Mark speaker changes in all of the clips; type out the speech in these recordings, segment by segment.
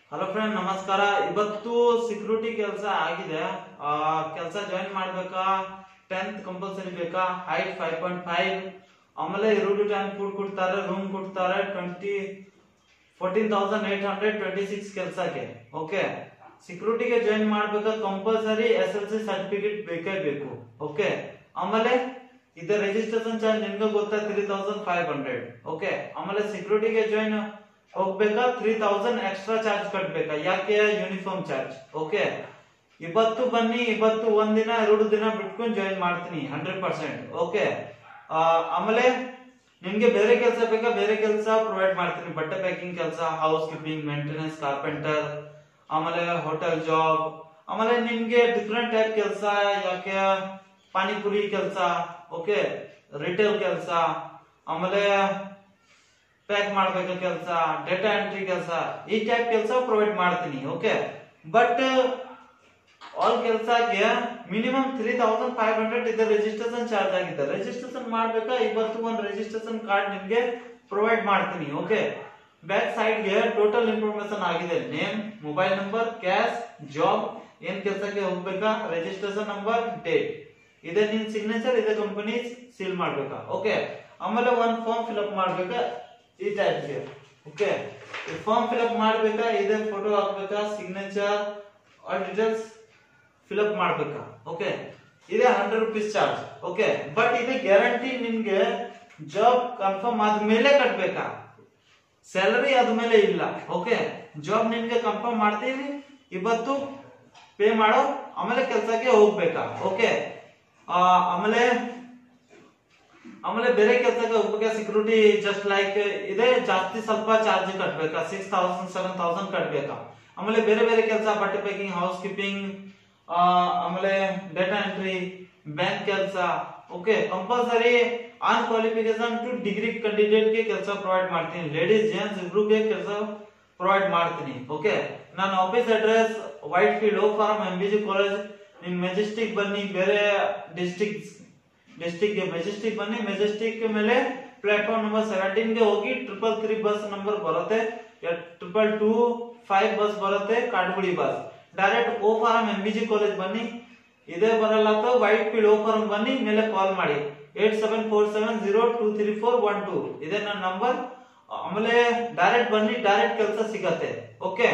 Speaker 1: hello friend ನಮಸ್ಕಾರ ಇವತ್ತು security ಕೆಲಸ ಆಗಿದೆ ಕೆಲಸ ಜಾಯಿನ್ ಮಾಡ್ಬೇಕಾ ಟೆಂತ್ ಕಂಪಲ್ಸರಿ ಬೇಕಾ ಹೈಟ್ ಫೈವ್ ಪಾಯಿಂಟ್ ಫೈವ್ ಆಮೇಲೆ ಎರಡು ಟೈಮ್ ಫುಡ್ ಕೊಡ್ತಾರೆ ರೂಮ್ ಕೊಡ್ತಾರೆ twenty fourteen thousand eight hundred twenty six ಕೆಲಸಕ್ಕೆ ಓಕೆ ಸೆಕ್ಯೂರಿಟಿಗೆ ಜಾಯಿನ್ ಮಾಡ್ಬೇಕಾ compulsory S L C certificate ಬೇಕೇ ಬೇಕು ಓಕೆ ಆಮೇಲೆ ಇದು ರಿಜಿಸ್ಟ್ರೇಷನ್ ಚಾರ್ಜ್ ನಿಮ್ಗೆ ಗೊತ್ತಾ three thousand five hundred okay ಆಮೇಲೆ ಸೆಕ್ಯೂರಿಟಿಗೆ ಜಾಯಿನ್ ಹೋಗ್ಬೇಕಾ ತ್ರೀ ತೌಸಂಡ್ ಎಕ್ಸ್ಟ್ರಾ ಚಾರ್ಜ್ ಕಟ್ಬೇಕಾ ಯಾಕೆ ಯೂನಿಫಾರ್ಮ್ ಚಾರ್ಜ್ ಓಕೆ ಇವತ್ತು ಬನ್ನಿ ಇವತ್ತು ಒಂದಿನ ಎರಡು ದಿನ ಬಿಟ್ಕೊಂಡು ಜಾಯಿನ್ ಮಾಡ್ತೀನಿ ಹಂಡ್ರೆಡ್ ಪರ್ಸೆಂಟ್ ಓಕೆ ಆಮೇಲೆ ನಿಮ್ಗೆ ಬೇರೆ ಕೆಲಸ ಬೇಕಾ ಬೇರೆ ಕೆಲಸ ಪ್ರೊವೈಡ್ ಮಾಡ್ತೀನಿ ಬಟ್ಟೆ ಪ್ಯಾಕಿಂಗ್ ಕೆಲಸ ಹೌಸ್ ಕೀಪಿಂಗ್ ಮೇಂಟೆನೆನ್ಸ್ ಕಾರ್ಪೆಂಟರ್ ಆಮೇಲೆ ಹೋಟೆಲ್ ಜಾಬ್ ಆಮೇಲೆ ನಿಮ್ಗೆ ಡಿಫ್ರೆಂಟ್ ಟೈಪ್ ಕೆಲಸ ಯಾಕೆ ಪಾನಿಪುರಿ ಕೆಲಸ ಓಕೆ ರಿಟೇಲ್ ಕೆಲಸ ಆಮೇಲೆ ಪ್ಯಾಕ್ ಮಾಡ್ಬೇಕು ಕೆಲಸ ಡೇಟಾ ಎಂಟ್ರಿ ಕೆಲಸ ಈ ಟೈಪ್ ಕೆಲಸ ಪ್ರೊವೈಡ್ ಮಾಡ್ತೀನಿ ಓಕೆ ಬಟ್ ಆಲ್ ಕೆಲಸಕ್ಕೆ minimum three thousand five hundred ಇದೆ ರಿಜಿಸ್ಟ್ರೇಷನ್ ಚಾರ್ಜ್ ಆಗಿದೆ ರಿಜಿಸ್ಟ್ರೇಷನ್ ಮಾಡ್ಬೇಕಾ ಇವತ್ತು ಒಂದು ರಿಜಿಸ್ಟ್ರೇಷನ್ ಕಾರ್ಡ್ ನಿಮ್ಗೆ ಪ್ರೊವೈಡ್ ಮಾಡ್ತೀನಿ ಓಕೆ ಬ್ಯಾಕ್ ಸೈಡ್ ಗೆ ಟೋಟಲ್ ಇನ್ಫಾರ್ಮೇಶನ್ ಆಗಿದೆ name mobile number cash job ಏನ್ ಕೆಲಸಕ್ಕೆ ಹೋಗ್ಬೇಕಾ ರಿಜಿಸ್ಟ್ರೇಷನ್ ನಂಬರ್ ಡೇಟ್ ಇದೆ ನಿನ್ ಸಿಗ್ನೇಚರ್ ಇದೆ ಕಂಪನಿ ಸೀಲ್ ಮಾಡ್ಬೇಕಾ ಓಕೆ ಆಮೇಲೆ ಒಂದ್ ಫಾರ್ಮ್ ಫಿಲ್ ಅಪ್ ಮಾಡ್ಬೇಕಾ ಈ ಟೈಪ್ಗೆ ಓಕೆ ಫಾರ್ಮ್ ಫಿಲ್ ಅಪ್ ಮಾಡ್ಬೇಕಾ ಇದೆ ಫೋಟೋ ಹಾಕ್ಬೇಕಾ signature all details fill up ಮಾಡ್ಬೇಕಾ ಓಕೆ ಇದೆ hundred rupees charge okay but ಇದೆ ಗ್ಯಾರಂಟಿ ನಿಮ್ಗೆ ಜಾಬ್ ಕನ್ಫರ್ಮ್ ಆದ್ಮೇಲೆ ಕಟ್ಬೇಕಾ ಸ್ಯಾಲರಿ ಆದ್ಮೇಲೆ ಇಲ್ಲ ಓಕೆ ಜಾಬ್ ನಿಮ್ಗೆ ಕನ್ಫರ್ಮ್ ಮಾಡ್ತೀವಿ ಇವತ್ತು ಪೇ ಮಾಡೋ ಆಮೇಲೆ ಕೆಲ್ಸಕ್ಕೆ ಹೋಗ್ಬೇಕಾ ಓಕೆ ಆಮೇಲೆ ಆಮೇಲೆ ಬೇರೆ ಕೆಲಸಕ್ಕೆ ಹೋಗ್ಬೇಕಾ ಸೆಕ್ಯೂರಿಟಿ ಜಸ್ಟ್ ಲೈಕ್ ಇದೆ ಜಾಸ್ತಿ ಸ್ವಲ್ಪ ಚಾರ್ಜ್ ಕಟ್ಬೇಕಾ ಸಿಕ್ಸ್ ತೌಸಂಡ್ ಸೆವೆನ್ ತೌಸಂಡ್ ಕಟ್ಬೇಕಾ ಆಮೇಲೆ ಬೇರೆ ಬೇರೆ ಕೆಲಸ ಬಟ್ಟೆ ಪ್ಯಾಕಿಂಗ್ ಹೌಸ್ ಕೀಪಿಂಗ್ ಆಮೇಲೆ ಡೇಟಾ ಎಂಟ್ರಿ ಬ್ಯಾಂಕ್ ಕೆಲಸ okay compulsory on qualification to degree candidate ಗೆ ಕೆಲಸ ಪ್ರೊವೈಡ್ ಮಾಡ್ತೀನಿ ಲೇಡೀಸ್ ಜೆಂಟ್ಸ್ ಇಬ್ರಿಗೆ ಕೆಲಸ ಪ್ರೊವೈಡ್ ಮಾಡ್ತೀನಿ ಓಕೆ ನನ್ನ office address Whitefield Hope Farm M B G college ನಿಮ್ ಮೆಜೆಸ್ಟಿಕ್ ಬನ್ನಿ ಬೇರೆ ಡಿಸ್ಟಿಕ್ ಡಿಸ್ಟಿಕ್ ಮೆಜೆಸ್ಟಿಕ್ ಬನ್ನಿ ಮೆಜೆಸ್ಟಿಕ್ ಮೇಲೆ ಪ್ಲಾಟ್ಫಾರ್ಮ್ ನಂಬರ್ ಸೆವೆಂಟೀನ್ ಗೆ ಹೋಗಿ ಟ್ರಿಪಲ್ ತ್ರೀ ಬಸ್ ನಂಬರ್ ಬರುತ್ತೆ ಟ್ರಿಪಲ್ ಟೂ ಫೈವ್ ಬಸ್ ಬರುತ್ತೆ Kadugodi bus direct Hope Farm M B G college ಬನ್ನಿ ಇದೇ ಬರಲ್ಲ ಅಥವಾ ವೈಟ್ ಫೀಲ್ಡ್ ಓ ಫಾರಂ ಬನ್ನಿ ಮೇಲೆ ಕಾಲ್ ಮಾಡಿ eight seven four seven zero two three four one two ಇದೆ ನನ್ನ ನಂಬರ್ ಆಮೇಲೆ ಡೈರೆಕ್ಟ್ ಬನ್ನಿ ಡೈರೆಕ್ಟ್ ಕೆಲಸ ಸಿಗತ್ತೆ ಓಕೆ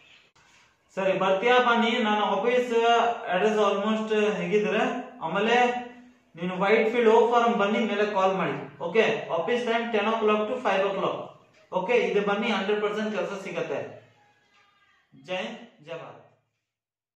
Speaker 1: ಸರಿ ಬರ್ತೀಯಾ ಬನ್ನಿ ನನ್ನ ಆಫೀಸ್ ಅಡ್ರೆಸ್ ಆಲ್ಮೋಸ್ಟ್ ಹೇಗಿದ್ರೆ ಆಮೇಲೆ ನೀನು ವೈಟ್ ಫೀಲ್ಡ್ ಓ ಫಾರಂ ಬನ್ನಿ ಮೇಲೆ ಕಾಲ್ ಮಾಡಿ okay office time ten o'clock to five o'clock okay ಇದು ಬನ್ನಿ ಹಂಡ್ರೆಡ್ ಪರ್ಸೆಂಟ್ ಕೆಲಸ ಸಿಗತ್ತೆ ಜೈ ಜೈ ಭಾರತ್